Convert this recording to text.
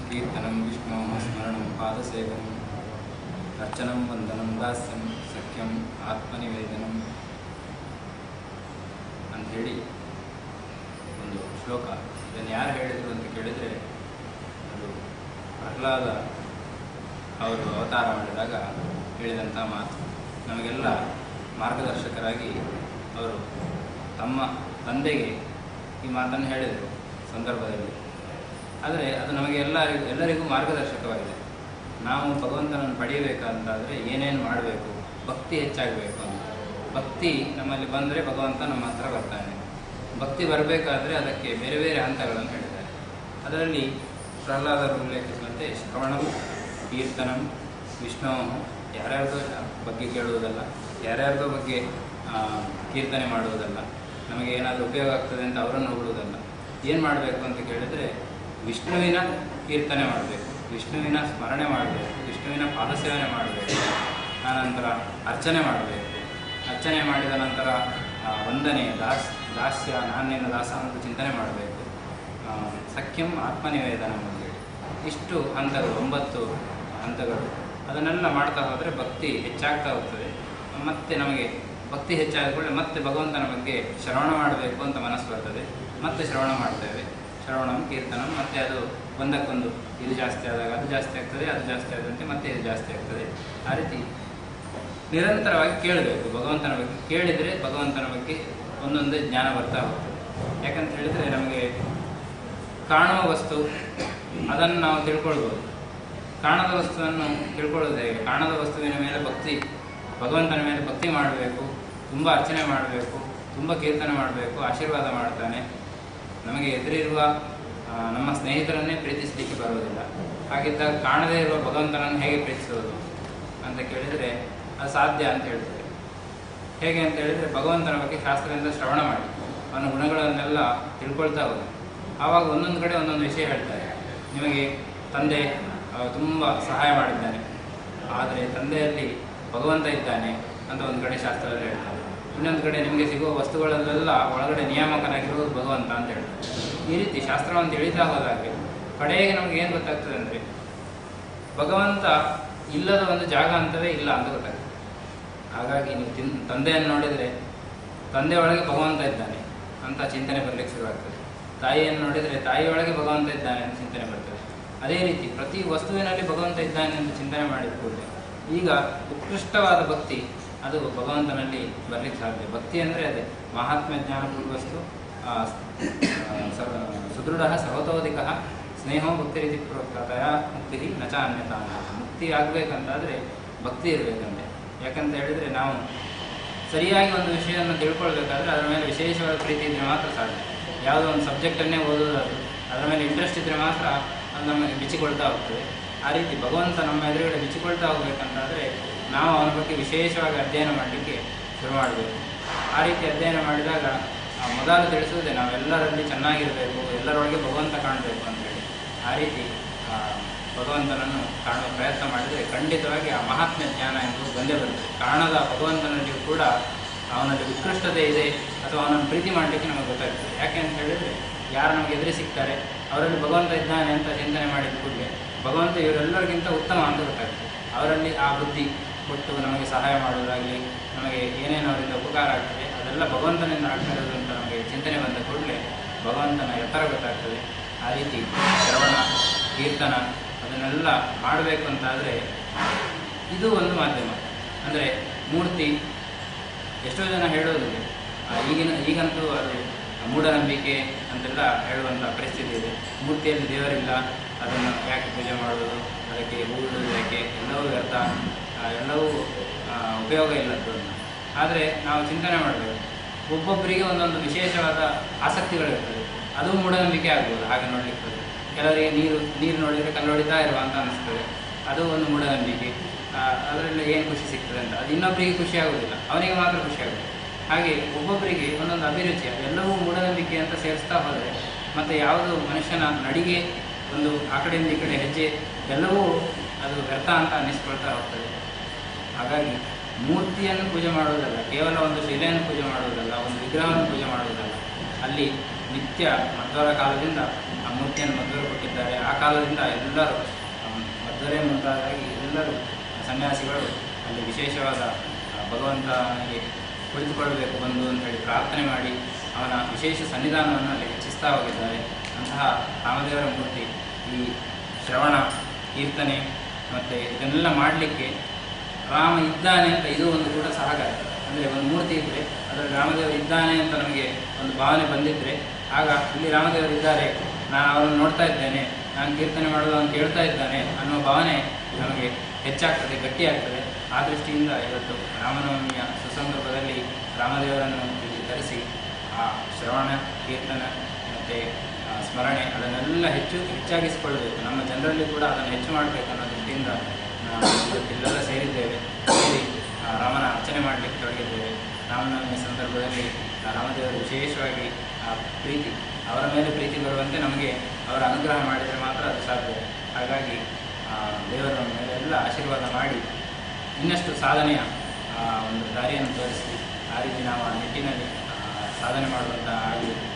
ಕೀರ್ತನಂ ವಿಷ್ಣು ಸ್ಮರಣಂ ಪಾದಸೇವನಂ ಅರ್ಚನಂ ವಂದನಂ ದಾಸ್ಯಂ ಸಖ್ಯಂ ಆತ್ಮನಿವೇದನಂ ಅಂಥೇಳಿ ಒಂದು ಶ್ಲೋಕ ಇದನ್ನು ಯಾರು ಹೇಳಿದರು ಅಂತ ಕೇಳಿದರೆ ಅದು ಪ್ರಹ್ಲಾದ ಅವರು ಅವತಾರ ಮಾಡಿದಾಗ ಹೇಳಿದಂಥ ಮಾತು ನಮಗೆಲ್ಲ ಮಾರ್ಗದರ್ಶಕರಾಗಿ ಅವರು ತಮ್ಮ ತಂದೆಗೆ ಈ ಮಾತನ್ನು ಹೇಳಿದರು ಸಂದರ್ಭದಲ್ಲಿ ಆದರೆ ಅದು ನಮಗೆ ಎಲ್ಲರಿಗೂ ಎಲ್ಲರಿಗೂ ಮಾರ್ಗದರ್ಶಕವಾಗಿದೆ ನಾವು ಭಗವಂತನನ್ನು ಪಡೆಯಬೇಕಂತಾದರೆ ಏನೇನು ಮಾಡಬೇಕು ಭಕ್ತಿ ಹೆಚ್ಚಾಗಬೇಕು ಅಂತ ಭಕ್ತಿ ನಮ್ಮಲ್ಲಿ ಬಂದರೆ ಭಗವಂತ ನಮ್ಮ ಹತ್ರ ಬರ್ತಾನೆ ಭಕ್ತಿ ಬರಬೇಕಾದ್ರೆ ಅದಕ್ಕೆ ಬೇರೆ ಬೇರೆ ಹಂತಗಳನ್ನು ಹೇಳಿದ್ದಾರೆ ಅದರಲ್ಲಿ ಪ್ರಹ್ಲಾದರು ಉಲ್ಲೇಖಿಸುವಂತೆ ಶ್ರವಣಂ ಕೀರ್ತನಂ ವಿಷ್ಣು ಯಾರ್ಯಾರ್ದೋ ಬಗ್ಗೆ ಕೇಳುವುದಲ್ಲ ಯಾರ್ಯಾರ್ದೋ ಬಗ್ಗೆ ಆ, ಕೀರ್ತನೆ ಮಾಡುವುದಲ್ಲ ನಮಗೆ ಏನಾದರೂ ಉಪಯೋಗ ಆಗ್ತದೆ ಅಂತ ಅವರನ್ನು ಹೊಗಳುವುದಲ್ಲ ಏನು ಮಾಡಬೇಕು ಅಂತ ಕೇಳಿದರೆ ವಿಷ್ಣುವಿನ ಕೀರ್ತನೆ ಮಾಡಬೇಕು ವಿಷ್ಣುವಿನ ಸ್ಮರಣೆ ಮಾಡಬೇಕು ವಿಷ್ಣುವಿನ ಪಾದಸೇವನೆ ಮಾಡಬೇಕು ಆನಂತರ ಅರ್ಚನೆ ಮಾಡಬೇಕು ಅರ್ಚನೆ ಮಾಡಿದ ನಂತರ ಆ, ವಂದನೆ ದಾಸ್ ದಾಸ್ಯ ನಾಣ್ಯನ ದಾಸ ಅಂತ ಚಿಂತನೆ ಮಾಡಬೇಕು ಆ, ಸಖ್ಯಂ ಆತ್ಮನಿವೇದನ ಅಂತೇಳಿ ಇಷ್ಟು ಹಂತಗಳು ಒಂಬತ್ತು ಹಂತಗಳು ಅದನ್ನೆಲ್ಲ ಮಾಡ್ತಾ ಹೋದರೆ ಭಕ್ತಿ ಹೆಚ್ಚಾಗ್ತಾ ಹೋಗ್ತದೆ ಮತ್ತೆ ನಮಗೆ ಭಕ್ತಿ ಹೆಚ್ಚಾದ ಕೂಡಲೇ ಮತ್ತೆ ಭಗವಂತನ ಬಗ್ಗೆ ಶ್ರವಣ ಮಾಡಬೇಕು ಅಂತ ಮನಸ್ಸು ಬರ್ತದೆ ಮತ್ತೆ ಶ್ರವಣ ಮಾಡ್ತೇವೆ ಶ್ರವಣಂ ಕೀರ್ತನಂ ಮತ್ತೆ ಅದು ಒಂದಕ್ಕೊಂದು ಇದು ಜಾಸ್ತಿ ಆದಾಗ ಅದು ಜಾಸ್ತಿ ಆಗ್ತದೆ ಅದು ಜಾಸ್ತಿ ಆದಂತೆ ಮತ್ತೆ ಇದು ಜಾಸ್ತಿ ಆಗ್ತದೆ ಆ ರೀತಿ ನಿರಂತರವಾಗಿ ಕೇಳಬೇಕು ಭಗವಂತನ ಬಗ್ಗೆ ಕೇಳಿದರೆ ಭಗವಂತನ ಬಗ್ಗೆ ಒಂದೊಂದೇ ಜ್ಞಾನ ಬರ್ತಾ ಹೋಗ್ತದೆ ಯಾಕಂತ ಹೇಳಿದರೆ ನಮಗೆ ಕಾಣುವ ವಸ್ತು ಅದನ್ನು ನಾವು ತಿಳ್ಕೊಳ್ಬೋದು ಕಾಣದ ವಸ್ತುವನ್ನು ತಿಳ್ಕೊಳ್ಳೋದು ಹೇಗೆ ಕಾಣದ ವಸ್ತುವಿನ ಮೇಲೆ ಭಕ್ತಿ ಭಗವಂತನ ಮೇಲೆ ಭಕ್ತಿ ಮಾಡಬೇಕು ತುಂಬ ಅರ್ಚನೆ ಮಾಡಬೇಕು ತುಂಬ ಕೀರ್ತನೆ ಮಾಡಬೇಕು ಆಶೀರ್ವಾದ ಮಾಡ್ತಾನೆ ನಮಗೆ ಎದುರಿರುವ ಆ, ನಮ್ಮ ಸ್ನೇಹಿತರನ್ನೇ ಪ್ರೀತಿಸಲಿಕ್ಕೆ ಬರುವುದಿಲ್ಲ ಹಾಗಿದ್ದಾಗ ಕಾಣದೇ ಇರುವ ಭಗವಂತನನ್ನು ಹೇಗೆ ಪ್ರೀತಿಸೋದು ಅಂತ ಕೇಳಿದರೆ ಅದು ಸಾಧ್ಯ ಅಂತ ಹೇಳ್ತಾರೆ ಹೇಗೆ ಅಂತ ಹೇಳಿದರೆ ಭಗವಂತನ ಬಗ್ಗೆ ಶಾಸ್ತ್ರದಿಂದ ಶ್ರವಣ ಮಾಡಿ ಅವನ ಗುಣಗಳನ್ನೆಲ್ಲ ತಿಳ್ಕೊಳ್ತಾ ಹೋಗಿ ಆವಾಗ ಒಂದೊಂದು ಕಡೆ ಒಂದೊಂದು ವಿಷಯ ಹೇಳ್ತಾರೆ ನಿಮಗೆ ತಂದೆ ತುಂಬ ಸಹಾಯ ಮಾಡಿದ್ದಾನೆ ಆದರೆ ತಂದೆಯಲ್ಲಿ ಭಗವಂತ ಇದ್ದಾನೆ ಅಂತ ಒಂದು ಕಡೆ ಶಾಸ್ತ್ರದಲ್ಲಿ ಹೇಳ್ತಾರೆ ಇನ್ನೊಂದು ಕಡೆ ನಿಮಗೆ ಸಿಗುವ ವಸ್ತುಗಳಲ್ಲೆಲ್ಲ ಒಳಗಡೆ ನಿಯಾಮಕನಾಗಿರುವುದು ಭಗವಂತ ಅಂತ ಹೇಳ್ತಾರೆ ಈ ರೀತಿ ಶಾಸ್ತ್ರವನ್ನು ತಿಳಿತಾ ಹೋದಾಗೆ ಕಡೆಗೆ ನಮ್ಗೆ ಏನು ಗೊತ್ತಾಗ್ತದೆ ಅಂದರೆ ಭಗವಂತ ಇಲ್ಲದ ಒಂದು ಜಾಗ ಅಂತವೇ ಇಲ್ಲ ಅಂತ ಗೊತ್ತಾಗ್ತದೆ ಹಾಗಾಗಿ ನೀವು ತಿನ್ ತಂದೆಯನ್ನು ನೋಡಿದರೆ ತಂದೆ ಒಳಗೆ ಭಗವಂತ ಇದ್ದಾನೆ ಅಂತ ಚಿಂತನೆ ಬರಲಿಕ್ಕೆ ಶುರುವಾಗ್ತದೆ ತಾಯಿಯನ್ನು ನೋಡಿದರೆ ತಾಯಿಯೊಳಗೆ ಭಗವಂತ ಇದ್ದಾನೆ ಅಂತ ಚಿಂತನೆ ಬರ್ತದೆ ಅದೇ ರೀತಿ ಪ್ರತಿ ವಸ್ತುವಿನಲ್ಲಿ ಭಗವಂತ ಇದ್ದಾನೆ ಅಂತ ಚಿಂತನೆ ಮಾಡಿದ ಕೂಡಲೇ ಈಗ ಉತ್ಕೃಷ್ಟವಾದ ಭಕ್ತಿ ಅದು ಭಗವಂತನಲ್ಲಿ ಬರಲಿಕ್ಕೆ ಸಾಧ್ಯ ಭಕ್ತಿ ಅಂದರೆ ಅದೇ ಮಹಾತ್ಮ ಜ್ಞಾನಪೂರ್ವಸ್ತು ಆ, ಆ, ಸ- ಸುದೃಢ ಸರ್ವತೋಧಿಕ ಸ್ನೇಹೋ ಭಕ್ತಿ ರೀತಿ ಪ್ರೋಕ್ತಯ ಮುಕ್ತಿ ನಚ ಅನ್ಯತಾ ಮುಕ್ತಿ ಆಗಬೇಕಂತಾದರೆ ಭಕ್ತಿ ಇರಬೇಕಂತೆ ಯಾಕಂತ ಹೇಳಿದರೆ ನಾವು ಸರಿಯಾಗಿ ಒಂದು ವಿಷಯವನ್ನು ತಿಳ್ಕೊಳ್ಬೇಕಾದ್ರೆ ಅದರ ಮೇಲೆ ವಿಶೇಷವಾದ ಪ್ರೀತಿ ಇದ್ದರೆ ಮಾತ್ರ ಸಾಧ್ಯ ಯಾವುದೋ ಒಂದು ಸಬ್ಜೆಕ್ಟನ್ನೇ ಓದೋದಾದ್ರು ಅದರ ಮೇಲೆ ಇಂಟ್ರೆಸ್ಟ್ ಇದ್ದರೆ ಮಾತ್ರ ಅದು ನಮಗೆ ಬಿಚ್ಚಿಕೊಳ್ತಾ ಹೋಗ್ತದೆ ಆ ರೀತಿ ಭಗವಂತ ನಮ್ಮ ಎದುರುಗಡೆ ಬಿಚ್ಚಿಕೊಳ್ತಾ ಹೋಗ್ಬೇಕಂತಾದರೆ ನಾವು ಅವನ ಬಗ್ಗೆ ವಿಶೇಷವಾಗಿ ಅಧ್ಯಯನ ಮಾಡಲಿಕ್ಕೆ ಶುರು ಮಾಡಬೇಕು ಆ ರೀತಿ ಅಧ್ಯಯನ ಮಾಡಿದಾಗ ಆ ಮೊದಲು ತಿಳಿಸುವುದೇ ನಾವೆಲ್ಲರಲ್ಲಿ ಚೆನ್ನಾಗಿರಬೇಕು ಎಲ್ಲರೊಳಗೆ ಭಗವಂತ ಕಾಣಬೇಕು ಅಂತೇಳಿ ಆ ರೀತಿ ಆ, ಭಗವಂತನನ್ನು ಕಾಣುವ ಪ್ರಯತ್ನ ಮಾಡಿದರೆ ಖಂಡಿತವಾಗಿ ಆ ಮಹಾತ್ಮ ಜ್ಞಾನ ಎಂಬುದು ಬಂದೇ ಬರುತ್ತೆ ಕಾಣದ ಭಗವಂತನಲ್ಲಿಯೂ ಕೂಡ ಅವನಲ್ಲಿ ಉತ್ಕೃಷ್ಟತೆ ಇದೆ ಅಥವಾ ಅವನನ್ನು ಪ್ರೀತಿ ಮಾಡಲಿಕ್ಕೆ ನಮಗೆ ಗೊತ್ತಾಗ್ತದೆ ಯಾಕೆ ಅಂತ ಹೇಳಿದರೆ ಯಾರು ನಮಗೆ ಎದುರು ಸಿಗ್ತಾರೆ ಅವರಲ್ಲಿ ಭಗವಂತ ಇದ್ದಾನೆ ಅಂತ ಚಿಂತನೆ ಮಾಡಿದ ಕೂಡಲೇ ಭಗವಂತ ಇವರೆಲ್ಲರಿಗಿಂತ ಉತ್ತಮ ಅಂತ ಗೊತ್ತಾಗ್ತದೆ ಅವರಲ್ಲಿ ಆ ಬುದ್ಧಿ ಕೊಟ್ಟು ನಮಗೆ ಸಹಾಯ ಮಾಡೋದಾಗಲಿ ನಮಗೆ ಏನೇನು ಅವರಿಂದ ಉಪಕಾರ ಆಗ್ತದೆ ಅದೆಲ್ಲ ಭಗವಂತನಿಂದ ಆಗ್ತಾ ಇರೋದು ಅಂತ ನಮಗೆ ಚಿಂತನೆ ಬಂದ ಕೂಡಲೇ ಭಗವಂತನ ಎತ್ತರ ಗೊತ್ತಾಗ್ತದೆ ಆ ರೀತಿ ಶ್ರವಣ ಕೀರ್ತನ ಅದನ್ನೆಲ್ಲ ಮಾಡಬೇಕು ಅಂತಾದರೆ ಇದು ಒಂದು ಮಾಧ್ಯಮ ಅಂದರೆ ಮೂರ್ತಿ ಎಷ್ಟೋ ಜನ ಹೇಳೋದಿಲ್ಲ ಆ, ಈಗಿನ ಈಗಂತೂ ಅದು ಮೂಢನಂಬಿಕೆ ಅಂತೆಲ್ಲ ಹೇಳುವಂಥ ಪರಿಸ್ಥಿತಿ ಇದೆ ಮೂರ್ತಿಯಲ್ಲಿ ದೇವರಿಲ್ಲ ಅದನ್ನು ಯಾಕೆ ಪೂಜೆ ಮಾಡೋದು ಅದಕ್ಕೆ ಹೂವುದು ಯಾಕೆ ಎಲ್ಲವೂ ವ್ಯರ್ಥ ಆ, ಎಲ್ಲವೂ ಆ, ಉಪಯೋಗ ಇಲ್ಲದ್ದು ಆದರೆ ನಾವು ಚಿಂತನೆ ಮಾಡಬೇಕು ಒಬ್ಬೊಬ್ಬರಿಗೆ ಒಂದೊಂದು ವಿಶೇಷವಾದ ಆಸಕ್ತಿಗಳಿರ್ತದೆ ಅದು ಮೂಢನಂಬಿಕೆ ಆಗ್ಬೋದು ಹಾಗೆ ನೋಡಲಿಕ್ಕೆ ಹೋದ್ರೆ. ಕೆಲವರಿಗೆ ನೀರು ನೀರು ನೋಡಿದರೆ ಕಲ್ಲು ಹೊಡಿತಾ ಇರುವ ಅಂತ ಅನಿಸ್ತದೆ ಅದು ಒಂದು ಮೂಢನಂಬಿಕೆ ಅದರಲ್ಲಿ ಏನು ಖುಷಿ ಸಿಗ್ತದೆ ಅಂತ ಅದು ಇನ್ನೊಬ್ಬರಿಗೆ ಖುಷಿ ಆಗೋದಿಲ್ಲ ಅವನಿಗೆ ಮಾತ್ರ ಖುಷಿ ಆಗುತ್ತೆ ಹಾಗೆ ಒಬ್ಬೊಬ್ಬರಿಗೆ ಒಂದೊಂದು ಅಭಿರುಚಿ ಅದೆಲ್ಲವೂ ಮೂಢನಂಬಿಕೆ ಅಂತ ಸೇರಿಸ್ತಾ ಹೋದರೆ ಮತ್ತು ಯಾವುದು ಮನುಷ್ಯನ ನಡಿಗೆ ಒಂದು ಆ ಕಡೆಯಿಂದ ಈ ಕಡೆ ಹೆಜ್ಜೆ ಎಲ್ಲವೂ ಅದು ವ್ಯರ್ಥ ಅಂತ ಅನ್ನಿಸ್ಕೊಳ್ತಾ ಹೋಗ್ತದೆ ಹಾಗಾಗಿ ಮೂರ್ತಿಯನ್ನು ಪೂಜೆ ಮಾಡುವುದಲ್ಲ ಕೇವಲ ಒಂದು ಶಿಲೆಯನ್ನು ಪೂಜೆ ಮಾಡುವುದಲ್ಲ ಒಂದು ವಿಗ್ರಹವನ್ನು ಪೂಜೆ ಮಾಡುವುದಲ್ಲ ಅಲ್ಲಿ ನಿತ್ಯ ಮಧ್ವರ ಕಾಲದಿಂದ ಆ ಮೂರ್ತಿಯನ್ನು ಮಧ್ವರು ಕೊಟ್ಟಿದ್ದಾರೆ ಆ ಕಾಲದಿಂದ ಎಲ್ಲರೂ ಆ, ಮಧ್ವರೇ ಮುಂತಾದಾಗಿ ಎಲ್ಲರೂ ಸನ್ಯಾಸಿಗಳು ಅಲ್ಲಿ ವಿಶೇಷವಾದ ಆ, ಭಗವಂತನಿಗೆ ಕುಳಿತುಕೊಳ್ಳಬೇಕು ಬಂದು ಅಂತ ಹೇಳಿ ಪ್ರಾರ್ಥನೆ ಮಾಡಿ ಅವನ ವಿಶೇಷ ಸನ್ನಿಧಾನವನ್ನು ಅಲ್ಲಿ ಹೆಚ್ಚಿಸ್ತಾ ಹೋಗಿದ್ದಾರೆ ಅಂತಹ ರಾಮದೇವರ ಮೂರ್ತಿ ಈ ಶ್ರವಣ ಕೀರ್ತನೆ ಮತ್ತು ಇದನ್ನೆಲ್ಲ ಮಾಡಲಿಕ್ಕೆ ರಾಮ ಇದ್ದಾನೆ ಅಂತ ಇದು ಒಂದು ಕೂಡ ಸಹಕಾರಿ ಅಂದರೆ ಒಂದು ಮೂರ್ತಿ ಇದ್ದರೆ ಅದರಲ್ಲಿ ರಾಮದೇವರು ಇದ್ದಾನೆ ಅಂತ ನಮಗೆ ಒಂದು ಭಾವನೆ ಬಂದಿದ್ದರೆ ಆಗ ಇಲ್ಲಿ ರಾಮದೇವರು ಇದ್ದಾರೆ ನಾನು ಅವರನ್ನು ನೋಡ್ತಾ ಇದ್ದೇನೆ ನಾನು ಕೀರ್ತನೆ ಮಾಡೋದು ಅವನು ಕೇಳ್ತಾ ಇದ್ದಾನೆ ಅನ್ನುವ ಭಾವನೆ ನಮಗೆ ಹೆಚ್ಚಾಗ್ತದೆ ಗಟ್ಟಿಯಾಗ್ತದೆ ಆ ದೃಷ್ಟಿಯಿಂದ ಇವತ್ತು ರಾಮನವಮಿಯ ಸುಸಂದರ್ಭದಲ್ಲಿ ರಾಮದೇವರನ್ನು ಇಲ್ಲಿ ತರಿಸಿ ಆ ಶ್ರವಣ ಕೀರ್ತನ ಮತ್ತು ಸ್ಮರಣೆ ಅದನ್ನೆಲ್ಲ ಹೆಚ್ಚು ಹೆಚ್ಚಾಗಿಸಿಕೊಳ್ಳಬೇಕು ನಮ್ಮ ಜನರಲ್ಲಿ ಕೂಡ ಅದನ್ನು ಹೆಚ್ಚು ಮಾಡಬೇಕು ಅನ್ನೋ ದೃಷ್ಟಿಯಿಂದ ನಾವು ಇವತ್ತೆಲ್ಲ ಸೇರಿದ್ದೇವೆ ಸೇರಿ ಆ ರಾಮನ ಅರ್ಚನೆ ಮಾಡಲಿಕ್ಕೆ ತೊಡಗಿದ್ದೇವೆ ರಾಮನವಮಿ ಸಂದರ್ಭದಲ್ಲಿ ಆ ರಾಮದೇವರು ವಿಶೇಷವಾಗಿ ಆ ಪ್ರೀತಿ ಅವರ ಮೇಲೆ ಪ್ರೀತಿ ಬರುವಂತೆ ನಮಗೆ ಅವರ ಅನುಗ್ರಹ ಮಾಡಿದರೆ ಮಾತ್ರ ಅದು ಸಾಧ್ಯ ಹಾಗಾಗಿ ಆ ದೇವರ ನಮ್ಮ ಮೇಲೆ ಎಲ್ಲ ಆಶೀರ್ವಾದ ಮಾಡಿ ಇನ್ನಷ್ಟು ಸಾಧನೆಯ ಆ, ಒಂದು ದಾರಿಯನ್ನು ತೋರಿಸಿ ಆ ರೀತಿ ನಾವು ಆ ನಿಟ್ಟಿನಲ್ಲಿ ಆ, ಸಾಧನೆ ಮಾಡುವಂಥ ಆಗಲಿ